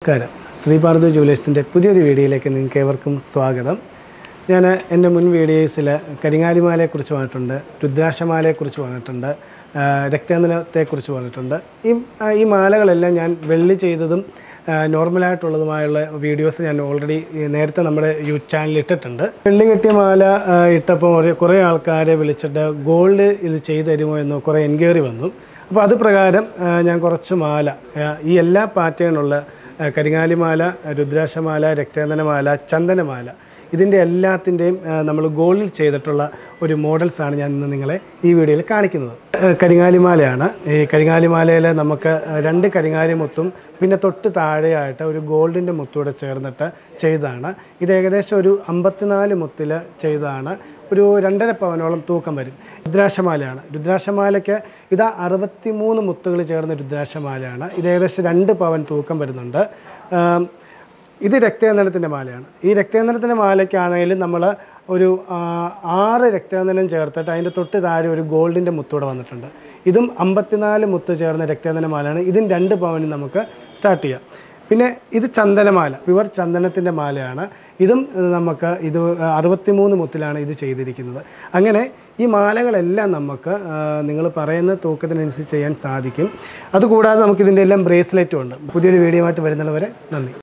നമസ്കാരം ശ്രീപാർദു ജുവലേഴ്സിൻ്റെ പുതിയൊരു വീഡിയോയിലേക്ക് നിങ്ങൾക്ക് ഏവർക്കും സ്വാഗതം ഞാൻ എൻ്റെ മുൻ വീഡിയോസിൽ കരിങ്ങാലിമാലയെക്കുറിച്ച് പറഞ്ഞിട്ടുണ്ട് രുദ്രാക്ഷമാലയെക്കുറിച്ച് പറഞ്ഞിട്ടുണ്ട് ആ, രക്തചന്ദനത്തെക്കുറിച്ച് പറഞ്ഞിട്ടുണ്ട് ഈ ആ, ഈ മാലകളെല്ലാം ഞാൻ വെള്ളി ചെയ്തതും ആ, നോർമലായിട്ടുള്ളതുമായുള്ള വീഡിയോസ് ഞാൻ ഓൾറെഡി നേരത്തെ നമ്മുടെ യൂട്യൂബ് ചാനലിൽ ഇട്ടിട്ടുണ്ട് വെള്ളി കെട്ടിയ മാല ആ, ഇട്ടപ്പോൾ ഒരു കുറേ ആൾക്കാരെ വിളിച്ചിട്ട് ഗോൾഡ് ഇത് ചെയ്തു തരുമോ എന്ന് കുറേ എൻക്വയറി വന്നു അപ്പോൾ അത് പ്രകാരം ആ, ഞാൻ കുറച്ച് മാല ആ, ഈ എല്ലാ പാറ്റേണുള്ള ആ, കരിങ്ങാലിമാല രുദ്രാക്ഷമാല രക്തചന്ദനമാല ചന്ദനമാല ഇതിൻ്റെ എല്ലാത്തിൻ്റെയും നമ്മൾ ഗോൾഡിൽ ചെയ്തിട്ടുള്ള ഒരു മോഡൽസാണ് ഞാൻ ഇന്ന് നിങ്ങളെ ഈ വീഡിയോയിൽ കാണിക്കുന്നത് ആ, കരിങ്ങാലിമാലയാണ് ഈ കരിങ്ങാലിമാലയിൽ നമുക്ക് രണ്ട് കരിങ്ങാലി മുത്തും പിന്നെ തൊട്ട് താഴെയായിട്ട് ഒരു ഗോൾഡിൻ്റെ മുത്തൂടെ ചേർന്നിട്ട് ചെയ്തതാണ് ഇത് ഏകദേശം ഒരു അമ്പത്തിനാല് മുത്തിൽ ചെയ്തതാണ് ഒരു രണ്ടര പവനോളം തൂക്കം വരും രുദ്രാക്ഷമാലയാണ് രുദ്രാക്ഷമാലയ്ക്ക് ഇത് അറുപത്തി മൂന്ന് മുത്തുകൾ ചേർന്ന രുദ്രാക്ഷമാലയാണ് ഇത് ഏകദേശം രണ്ട് പവൻ തൂക്കം വരുന്നുണ്ട് ആം, ഇത് രക്തചന്ദനത്തിൻ്റെ മാലയാണ് ഈ രക്തചന്ദനത്തിൻ്റെ മാലയ്ക്കാണെങ്കിലും നമ്മൾ ഒരു ആ, ആറ് രക്തചന്ദനം ചേർത്തിട്ട് അതിൻ്റെ തൊട്ട് താഴെ ഒരു ഗോൾഡിൻ്റെ മുത്തൂടെ വന്നിട്ടുണ്ട് ഇതും അമ്പത്തിനാല് മുത്ത് ചേർന്ന രക്തചന്ദന മാലയാണ് ഇതിന് രണ്ട് പവന് നമുക്ക് സ്റ്റാർട്ട് ചെയ്യാം പിന്നെ ഇത് ചന്ദനമാല പ്യുവർ ചന്ദനത്തിൻ്റെ മാലയാണ് ഇതും ഏഹ്, നമുക്ക് ഇത് അറുപത്തിമൂന്ന് മുത്തിലാണ് ഇത് ചെയ്തിരിക്കുന്നത് അങ്ങനെ ഈ മാലകളെല്ലാം നമുക്ക് നിങ്ങൾ പറയുന്ന തൂക്കത്തിനനുസരിച്ച് ചെയ്യാൻ സാധിക്കും അതുകൂടാതെ നമുക്ക് ഇതിൻ്റെ എല്ലാം ബ്രേസ്ലെറ്റും ഉണ്ട് പുതിയൊരു വീഡിയോ ആയിട്ട് വരുന്നവരെ നന്ദി